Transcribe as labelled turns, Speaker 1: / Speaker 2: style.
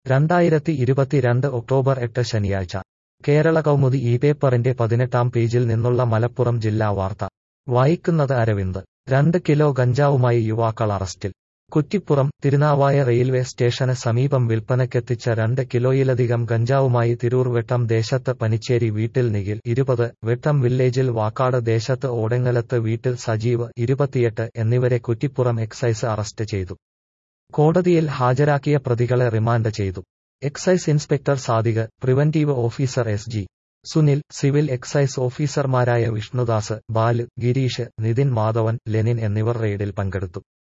Speaker 1: രണ്ടായിരത്തി ഇരുപത്തിരണ്ട് ഒക്ടോബർ എട്ട് ശനിയാഴ്ച കേരള കൗമുദി ഈ പേപ്പറിന്റെ പതിനെട്ടാം പേജിൽ നിന്നുള്ള മലപ്പുറം ജില്ലാ വാർത്ത വായിക്കുന്നത് അരവിന്ദ് രണ്ട് കിലോ ഗഞ്ചാവുമായി യുവാക്കൾ അറസ്റ്റിൽ കുറ്റിപ്പുറം തിരുനാവായ റെയിൽവേ സ്റ്റേഷന് സമീപം വിൽപ്പനയ്ക്കെത്തിച്ച രണ്ട് കിലോയിലധികം ഗഞ്ചാവുമായി തിരൂർ വെട്ടം ദേശത്ത് പനിച്ചേരി വീട്ടിൽ നിഖിൽ ഇരുപത് വെട്ടം വില്ലേജിൽ വാക്കാട് ദേശത്ത് ഓടെങ്ങലത്ത് വീട്ടിൽ സജീവ് ഇരുപത്തിയെട്ട് എന്നിവരെ കുറ്റിപ്പുറം എക്സൈസ് അറസ്റ്റ് ചെയ്തു കോടതിയിൽ ഹാജരാക്കിയ പ്രതികളെ റിമാൻഡ് ചെയ്തു excise inspector Sadiq preventive officer S G Sunil civil excise ഓഫീസർമാരായ വിഷ്ണുദാസ് ബാല് ഗിരീഷ് നിതിൻ മാധവൻ ലെനിൻ എന്നിവർ റെയ്ഡിൽ പങ്കെടുത്തു